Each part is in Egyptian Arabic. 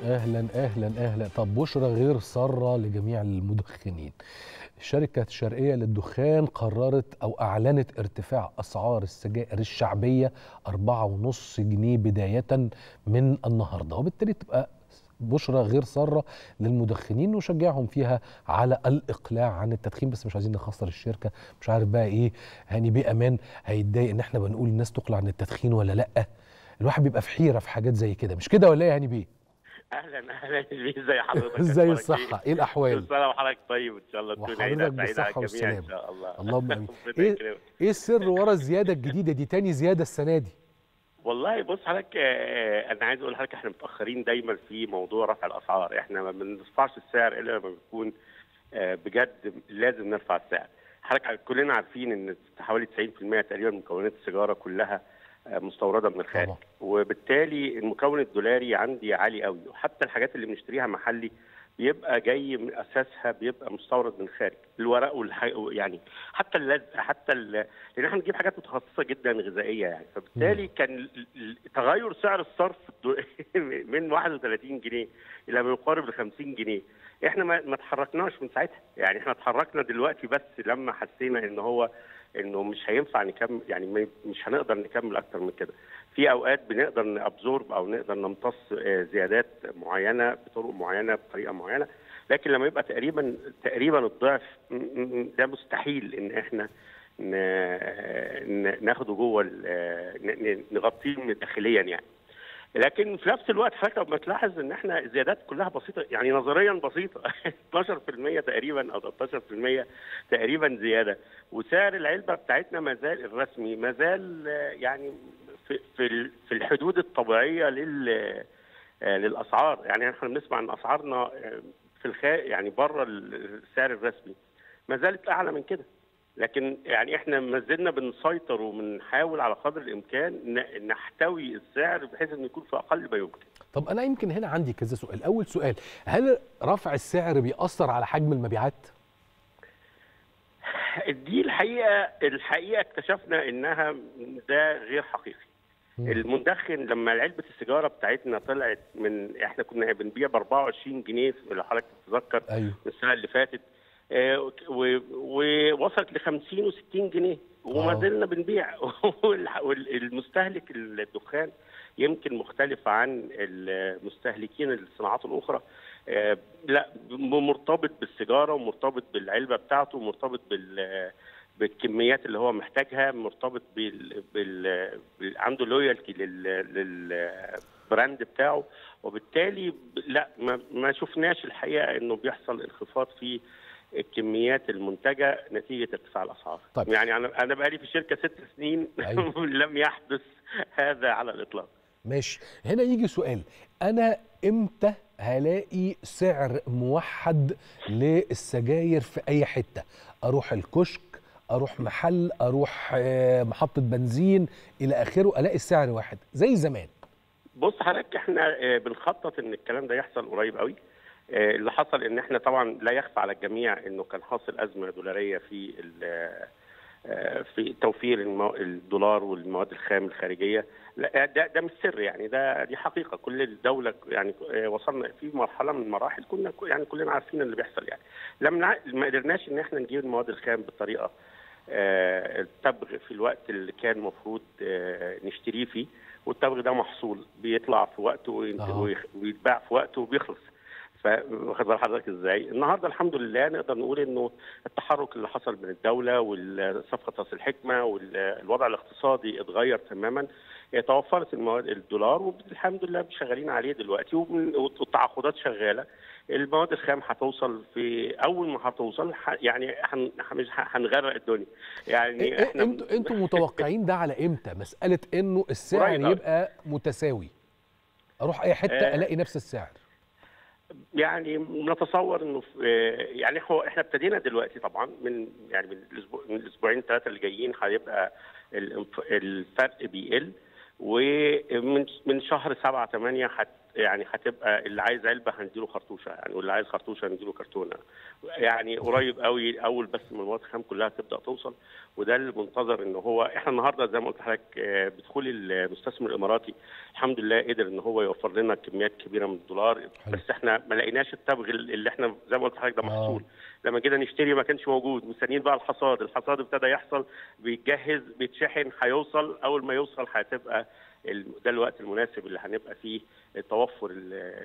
اهلا اهلا اهلا طب بشرى غير ساره لجميع المدخنين شركة الشرقية للدخان قررت أو أعلنت ارتفاع أسعار السجائر الشعبية 4.5 جنيه بداية من النهاردة وبالتالي تبقى بشرى غير سارة للمدخنين نشجعهم فيها على الإقلاع عن التدخين بس مش عايزين نخسر الشركة مش عارف بقى إيه هاني بيه أمان هيتضايق إن إحنا بنقول الناس تقلع عن التدخين ولا لأ الواحد بيبقى في حيرة في حاجات زي كده مش كده ولا إيه يا هاني بيه؟ اهلا اهلا بيه ازي حضرتك ازاي الصحة؟ ايه الأحوال؟ كل سنه وحضرتك طيب ان شاء الله تكون عيد وحضرتك سعيده على بالصحة الجميع ان والسلامة. شاء الله اللهم آمين ربنا إيه يكرمك. إيه السر ورا الزيادة الجديدة دي تاني زيادة السنة دي؟ والله بص حضرتك آه، انا عايز اقول لحضرتك احنا متاخرين دايما في موضوع رفع الاسعار احنا ما بنرفعش السعر الا لما بيكون آه، بجد لازم نرفع السعر حضرتك كلنا عارفين ان حوالي 90% تقريبا من مكونات السيجاره كلها آه، مستورده من الخارج طبعا. وبالتالي المكون الدولاري عندي عالي قوي وحتى الحاجات اللي بنشتريها محلي بيبقى جاي من اساسها بيبقى مستورد من الخارج الورق والح... يعني حتى اللزق حتى ال... لان احنا بنجيب حاجات متخصصه جدا غذائيه يعني فبالتالي كان ال- ال- تغير سعر الصرف الدو- من 31 جنيه الى ما يقارب ال 50 جنيه احنا ما ما اتحركناش من ساعتها يعني احنا اتحركنا دلوقتي بس لما حسينا ان هو انه مش هينفع نكمل يعني ما- مش هنقدر نكمل اكتر من كده في اوقات بنقدر نابزورب او نقدر نمتص آه، زيادات معينه بطرق معينه بطريقه معينه لكن لما يبقى تقريبا تقريبا الضعف م- م- ده مستحيل ان احنا ن- ن- ناخده جوه ال- آه، ن- ن- نغطيه داخليا يعني لكن في نفس الوقت حضرتك لما تلاحظ ان احنا الزيادات كلها بسيطه يعني نظريا بسيطه 12% تقريبا او 13% تقريبا زياده وسعر العلبه بتاعتنا ما زال الرسمي ما زال آه، يعني في في ال- في الحدود الطبيعيه لل آه، للاسعار يعني احنا بنسمع ان اسعارنا آه، في الخا يعني بره السعر الرسمي ما زالت اعلى من كده لكن يعني احنا ما زلنا بنسيطر وبنحاول على قدر الامكان ن- نحتوي السعر بحيث انه يكون في اقل ما يمكن طب أنا يمكن هنا عندي كذا سؤال أول سؤال هل رفع السعر بيأثر على حجم المبيعات؟ دي الحقيقه الحقيقه اكتشفنا انها ده غير حقيقي مم. المدخن لما علبه السيجاره بتاعتنا طلعت من احنا كنا بنبيع ب 24 جنيه لو حضرتك تتذكر أيوه السنه اللي فاتت آه، و- ووصلت ل 50 و60 جنيه وما آه. زلنا بنبيع والح- والمستهلك الدخان يمكن مختلف عن المستهلكين الصناعات الاخرى آه، لا مرتبط بالسيجاره ومرتبط بالعلبه بتاعته ومرتبط بال بالكميات اللي هو محتاجها مرتبط بال, بال... بال... عنده لويالتي لل... للبراند بتاعه وبالتالي ب- لا ما, ما شفناش الحقيقه انه بيحصل انخفاض في الكميات المنتجه نتيجه ارتفاع الاسعار طيب. يعني انا انا بقالي في الشركه ست سنين أيوة. لم يحدث هذا على الاطلاق ماشي هنا يجي سؤال انا امتى هلاقي سعر موحد للسجاير في اي حته اروح الكشك اروح محل اروح آه، محطه بنزين الى اخره الاقي السعر واحد زي زمان بص حضرتك احنا آه، بنخطط ان الكلام ده يحصل قريب قوي آه، اللي حصل ان احنا طبعا لا يخفى على الجميع انه كان حاصل ازمه دولاريه في ال- آه، في توفير المو- الدولار والمواد الخام الخارجيه لا ده ده مش سر يعني ده دي حقيقه كل الدوله يعني آه، وصلنا في مرحله من المراحل كنا يعني كلنا عارفين اللي بيحصل يعني لم نع- ما قدرناش ان احنا نجيب المواد الخام بالطريقه آه، التبغ في الوقت اللي كان المفروض نشتريه فيه والتبغ ده محصول بيطلع في وقته وينت- آه. ويخ- ويتباع في وقته وبيخلص فواخد بال حضرتك ازاي؟ النهارده الحمد لله نقدر نقول انه التحرك اللي حصل من الدوله والصفقه راس الحكمه والوضع الاقتصادي اتغير تماما آه، توفرت المواد الدولار والحمد لله شغالين عليه دلوقتي وبن- والتعاقدات شغاله المواد الخام هتوصل في اول ما هتوصل ح- يعني هن- مش ه- هنغرق الدنيا يعني إيه- إيه- احنا انتوا انتوا متوقعين ده على امتى مساله انه السعر قريب أوي. يبقى متساوي اروح اي حته آه. الاقي نفس السعر يعني نتصور انه في يعني هو احنا ابتدينا دلوقتي طبعا من يعني من الاسبوع من الاسبوعين ثلاثه اللي جايين هيبقى الانف- الفرق بيقل ومن من شهر سبعة ثمانية هت يعني هتبقى اللي عايز علبه هنديله خرطوشه يعني واللي عايز خرطوشه هنديله كرتونه يعني قريب قوي اول بس من المواد الخام كلها تبدا توصل وده اللي منتظر ان هو احنا النهارده زي ما قلت لحضرتك بدخول المستثمر الاماراتي الحمد لله قدر ان هو يوفر لنا كميات كبيره من الدولار حلو. بس احنا ما لقيناش التبغ اللي احنا زي ما قلت لحضرتك ده آه. محصول لما جينا نشتري ما كانش موجود مستنيين بقى الحصاد الحصاد ابتدى يحصل بيتجهز بيتشحن هيوصل اول ما يوصل هتبقى ال- ده الوقت المناسب اللي هنبقى فيه توفر ال-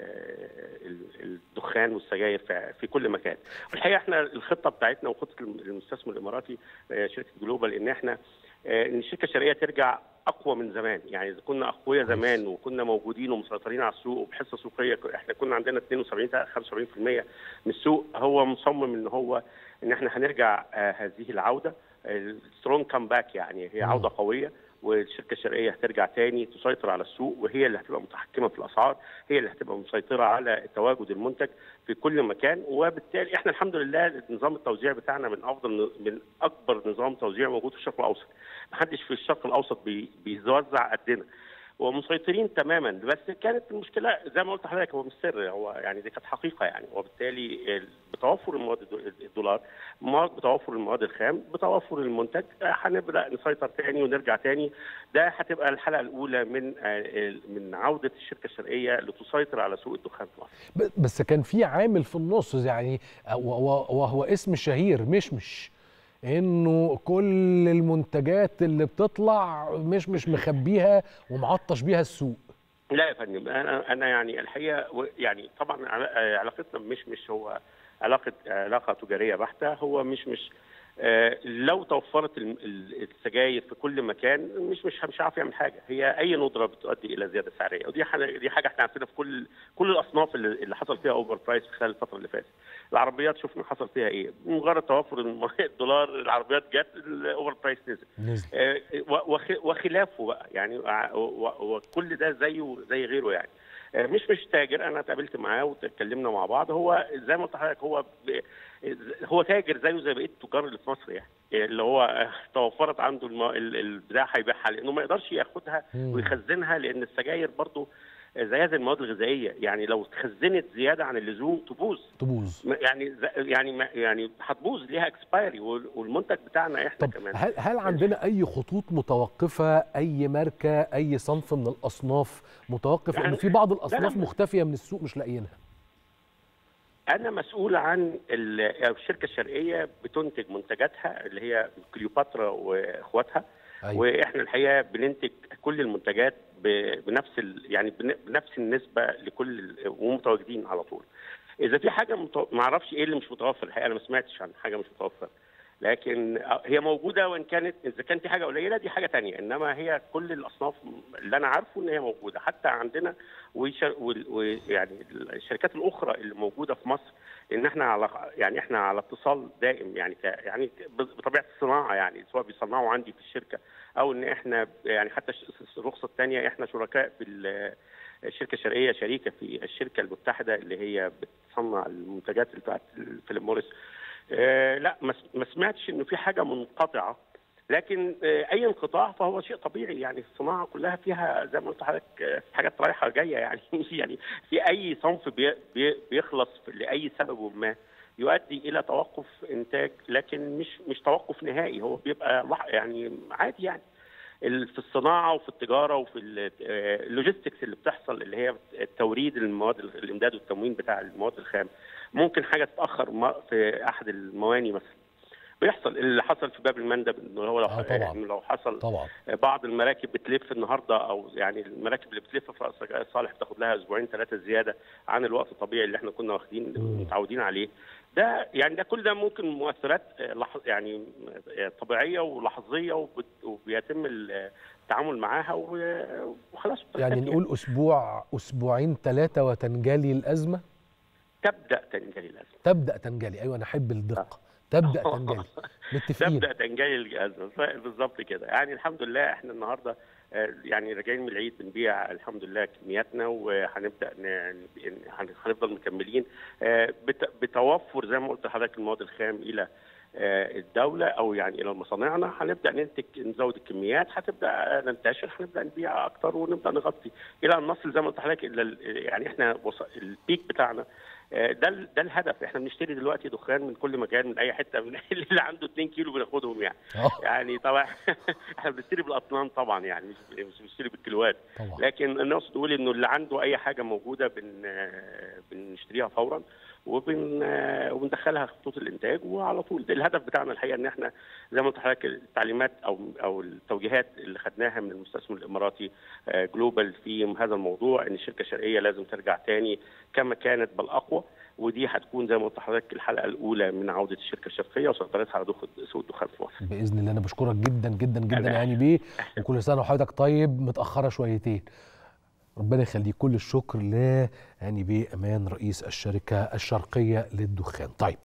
ال- الدخان والسجاير في- في كل مكان. والحقيقه احنا الخطه بتاعتنا وخطه المستثمر الاماراتي آه، شركه جلوبال ان احنا آه، ان الشركه الشرقيه ترجع اقوى من زمان، يعني اذا كنا اقوياء كويس. زمان وكنا موجودين ومسيطرين على السوق وبحصه سوقيه احنا كنا عندنا 72 75% من السوق هو مصمم ان هو ان احنا هنرجع آه، هذه العوده سترونج كامباك يعني هي مم. عوده قويه والشركه الشرقيه هترجع تاني تسيطر على السوق وهي اللي هتبقى متحكمه في الاسعار هي اللي هتبقى مسيطره على تواجد المنتج في كل مكان وبالتالي احنا الحمد لله نظام التوزيع بتاعنا من افضل من اكبر نظام توزيع موجود في الشرق الاوسط محدش في الشرق الاوسط بي- بيوزع قدنا ومسيطرين تماما بس كانت المشكله زي ما قلت لحضرتك هو مش سر هو يعني دي كانت حقيقه يعني وبالتالي ال- بتوفر المواد الدو- الدولار ما- بتوفر المواد الخام بتوفر المنتج آه، هنبدا نسيطر تاني ونرجع تاني ده هتبقى الحلقه الاولى من آه، ال- من عوده الشركه الشرقيه لتسيطر على سوق الدخان في مصر ب- بس كان في عامل في النص يعني وهو وهو اسم شهير مشمش انه كل المنتجات اللي بتطلع مش مش مخبيها ومعطش بيها السوق لا يا فندم انا انا يعني الحقيقه و- يعني طبعا عل- علاقتنا مش مش هو علاقه علاقه تجاريه بحته هو مش مش آه، لو توفرت الم- ال- السجاير في كل مكان مش مش مش عارف يعمل حاجه هي اي ندره بتؤدي الى زياده سعريه ودي حاجه دي حاجه احنا عارفينها في كل كل الاصناف اللي اللي حصل فيها اوفر برايس خلال الفتره اللي فاتت العربيات شفنا حصل فيها ايه مجرد توفر الم- الدولار العربيات جت الاوفر برايس نزل نزل آه، و- وخ- وخلافه بقى يعني ع- و- وكل ده زيه زي غيره يعني آه، مش مش تاجر انا اتقابلت معاه واتكلمنا مع بعض هو زي ما قلت لحضرتك هو ب- هو تاجر زيه زي بقيه التجار اللي في مصر يعني اللي هو آه، توفرت عنده الم- ال- البضاعه هيبيعها لانه ما يقدرش ياخدها مم. ويخزنها لان السجاير برضه زيها زي المواد الغذائيه يعني لو اتخزنت زياده عن اللزوم تبوظ تبوظ ما- يعني ز- يعني ما- يعني هتبوظ ليها اكسبايري والمنتج بتاعنا احنا طب كمان هل هل عندنا اي خطوط متوقفه اي ماركه اي صنف من الاصناف متوقف يعني- لان في بعض الاصناف لا. مختفيه من السوق مش لاقيينها انا مسؤول عن ال- الشركه الشرقيه بتنتج منتجاتها اللي هي كليوباترا واخواتها أيوة. واحنا الحقيقه بننتج كل المنتجات ب- بنفس ال... يعني بن- بنفس النسبه لكل ال- ومتواجدين على طول اذا في حاجه متو... ما اعرفش ايه اللي مش متوفر الحقيقه انا ما سمعتش عن حاجه مش متوفره لكن هي موجوده وان كانت اذا كان في حاجه قليله دي حاجه تانية انما هي كل الاصناف اللي انا عارفه ان هي موجوده حتى عندنا ويعني ويعني الشركات الاخرى اللي موجوده في مصر ان احنا على يعني احنا على اتصال دائم يعني ك يعني بطبيعه الصناعه يعني سواء بيصنعوا عندي في الشركه او ان احنا يعني حتى الرخصه الثانيه احنا شركاء في الشركه الشرقيه شريكه في الشركه المتحده اللي هي بتصنع المنتجات بتاعت فيليب موريس آه لا ما سمعتش انه في حاجه منقطعه لكن آه اي انقطاع فهو شيء طبيعي يعني الصناعه كلها فيها زي ما قلت لحضرتك آه حاجات رايحه جايه يعني يعني في اي صنف بي بي بيخلص لاي سبب ما يؤدي الى توقف انتاج لكن مش مش توقف نهائي هو بيبقى يعني عادي يعني في الصناعه وفي التجاره وفي اللوجيستكس اللي بتحصل اللي هي التوريد المواد الامداد والتموين بتاع المواد الخام ممكن حاجه تتاخر في احد المواني مثلا بيحصل اللي حصل في باب المندب انه هو لو, آه طبعا. إنه لو حصل طبعا بعض المراكب بتلف النهارده او يعني المراكب اللي بتلف في راس صالح بتاخد لها اسبوعين ثلاثه زياده عن الوقت الطبيعي اللي احنا كنا واخدين متعودين عليه ده يعني ده كل ده ممكن مؤثرات يعني طبيعيه ولحظيه وبيتم التعامل معاها وخلاص يعني نقول اسبوع اسبوعين ثلاثه وتنجلي الازمه تبدا تنجلي الازمه تبدا تنجلي ايوه انا احب الدقه تبدا تنجلي متفقين تبدا تنجلي الازمه بالظبط كده يعني الحمد لله احنا النهارده يعني راجعين من العيد بنبيع الحمد لله كمياتنا وهنبدا هنفضل مكملين بتوفر زي ما قلت لحضرتك المواد الخام الى الدوله او يعني الى مصانعنا هنبدا ننتج نزود الكميات هتبدا ننتشر هنبدا نبيع اكتر ونبدا نغطي الى ان نصل زي ما قلت لحضرتك يعني احنا البيك بتاعنا ده ده الهدف احنا بنشتري دلوقتي دخان من كل مكان من اي حته من اللي عنده 2 كيلو بناخدهم يعني أوه. يعني طبعا احنا بنشتري بالاطنان طبعا يعني مش مش بنشتري بالكيلوات طبعا. لكن الناس تقول انه اللي عنده اي حاجه موجوده بن بنشتريها فورا وبن وبندخلها خطوط الانتاج وعلى طول ده الهدف بتاعنا الحقيقه ان احنا زي ما قلت لحضرتك التعليمات او او التوجيهات اللي خدناها من المستثمر الاماراتي جلوبال في هذا الموضوع ان الشركه الشرقيه لازم ترجع تاني كما كانت بل اقوى ودي هتكون زي ما قلت لحضرتك الحلقه الاولى من عوده الشركه الشرقيه وسيطرتها على سوق الدخان في مصر. باذن الله انا بشكرك جدا جدا جدا يعني بيه وكل سنه وحضرتك طيب متاخره شويتين. ربنا يخليك كل الشكر ل يعني بيه امان رئيس الشركه الشرقيه للدخان. طيب